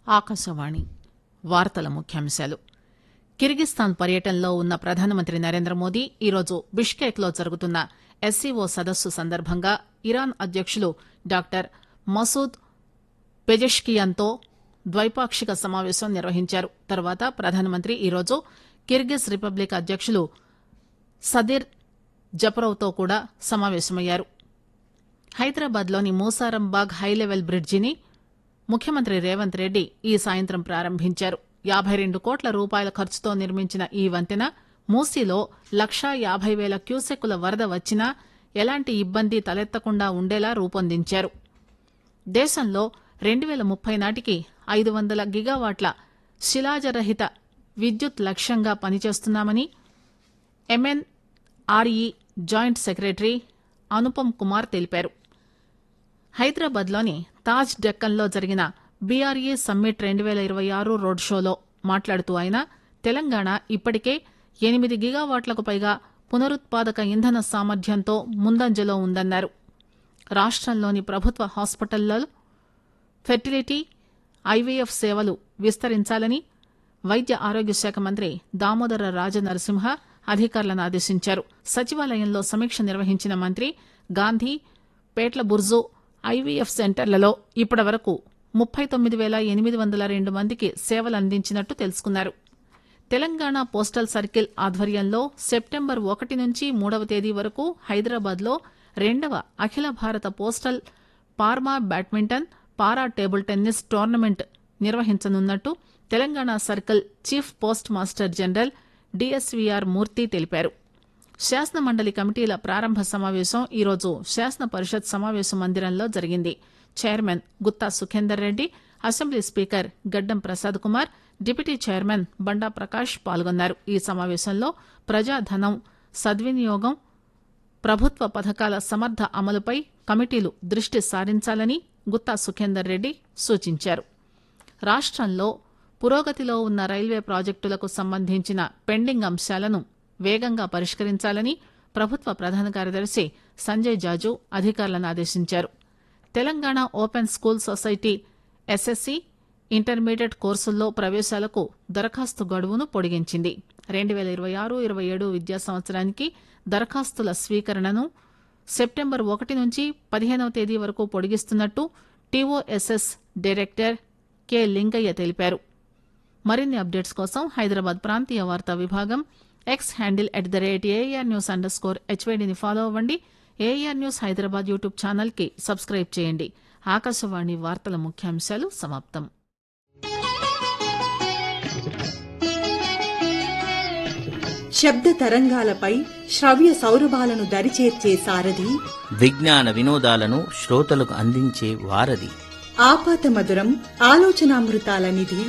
ఆకాశవాణి వార్తల ముఖ్యాంశాలు కిర్గిస్థాన్ పర్యటనలో ఉన్న ప్రధానమంత్రి నరేంద్ర మోదీ ఈరోజు బిష్కేక్ లో జరుగుతున్న ఎస్సీఓ సదస్సు సందర్భంగా ఇరాన్ అధ్యకులు డాక్టర్ మసూద్ పెజెష్కియాన్తో ద్వైపాక్షిక సమావేశం నిర్వహించారు తర్వాత ప్రధానమంత్రి ఈరోజు కిర్గిజ్ రిపబ్లిక్ అధ్యకులు సదిర్ జపరోవ్తో కూడా సమావేశమయ్యారు హైదరాబాద్ లోని మూసారంబాగ్ హైలెవెల్ బ్రిడ్జిని ముఖ్యమంత్రి రేవంత్ రెడ్డి ఈ సాయంత్రం ప్రారంభించారు యాబై రెండు కోట్ల రూపాయల ఖర్చుతో నిర్మించిన ఈ వంతెన మూసీలో లక్షా యాబై పేల క్యూసెక్కుల వరద వచ్చినా ఎలాంటి ఇబ్బంది తలెత్తకుండా ఉండేలా రూపొందించారు దేశంలో రెండు పేల ముప్పై నాటికి ఐదు వందల గిగావాట్ల శిలాజరహిత విద్యుత్ లక్ష్యంగా పనిచేస్తున్నామని MNRE joint secretary Anupam Kumar తెలిపారు హైదరాబాద్లోని తాజ్ డెక్కన్లో జరిగిన బీఆర్ఏ సమ్మిట్ రెండు పేల ఇరవై ఆరు రోడ్ షోలో మాట్లాడుతూ ఆయన తెలంగాణ ఇప్పటికే ఎనిమిది గిగావాట్లకు పైగా పునరుత్పాదక ఇంధన సామర్థ్యంతో ముందంజలో ఉందన్నారు రాష్టంలోని ప్రభుత్వ హాస్పిటళ్లలో ఫెర్టిలిటీ ఐవీఎఫ్ సేవలు విస్తరించాలని వైద్య ఆరోగ్య శాఖ మంత్రి దామోదర రాజనరసింహ అధికారులను ఆదేశించారు సచివాలయంలో సమీక్ష నిర్వహించిన మంత్రి గాంధీ పేట్ల బుర్జు ఐవీఎఫ్ సెంటర్లలో ఇప్పటి వరకు ముప్పై తొమ్మిది పేల ఎనిమిది వందల రెండు మందికి సేవలు అందించినట్టు తెలుసుకున్నారు తెలంగాణ పోస్టల్ సర్కిల్ ఆధ్వర్యంలో సెప్టెంబర్ ఒకటి నుంచి మూడవ తేదీ వరకు హైదరాబాద్ లో రెండవ అఖిల భారత పోస్టల్ పార్మా badminton para table tennis tournament నిర్వహించనున్నట్టు Telangana circle chief post master general DSVR Murthy తెలిపారు శాసన మండలి కమిటీల ప్రారంభ సమావేశం ఈరోజు శాసన పరిషత్ సమావేశ మందిరంలో జరిగింది chairman Gutta Sukhender Reddy assembly speaker Gaddam Prasad Kumar deputy chairman Banda Prakash పాల్గొన్నారు ఈ సమావేశంలో ప్రజాధనం సద్వినియోగం ప్రభుత్వ పథకాల సమర్థ అమలుపై కమిటీలు దృష్టి సారించాలని గుత్తా సుఖేందర్ రెడ్డి సూచించారు రాష్టంలో పురోగతిలో ఉన్న రైల్వే ప్రాజెక్టులకు సంబంధించిన పెండింగ్ అంశాలను వేగంగా పరిష్కరించాలని ప్రభుత్వ ప్రధాన కార్యదర్శి సంజయ్ జాజు అధికారులను ఆదేశించారు Telangana open school society SSC intermediate కోర్సుల్లో ప్రవేశాలకు దరఖాస్తు గడువును పొడిగించింది రెండు పేల ఇరవై ఆరు ఇరవై ఏడు విద్యా సంవత్సరానికి దరఖాస్తుల స్వీకరణను సెప్టెంబర్ ఒకటి నుంచి పదిహేనవ తేదీ వరకు పొడిగిస్తున్నట్టు టీఓఎస్ఎస్ డైరెక్టర్ కె లింగయ్య తెలిపారు మరిన్ని అప్డేట్స్ కోసం హైదరాబాద్ ప్రాంతీయ వార్తా విభాగం X handle at the rate AIR news underscore స్కోర్ హెచ్వైడిని ఫాలో అవ్వండి AIR news Hyderabad YouTube channel కి సబ్స్క్రైబ్ చేయండి ఆకాశవాణి వార్తల ముఖ్యాంశాలు సమాప్తం శబ్ద తరంగాలపై శ్రవ్య సౌరభాలను దరిచేర్చే సారథి విజ్ఞాన వినోదాలను శ్రోతలకు అందించే వారధి ఆపాత మధురం ఆలోచనామృతాల నిధి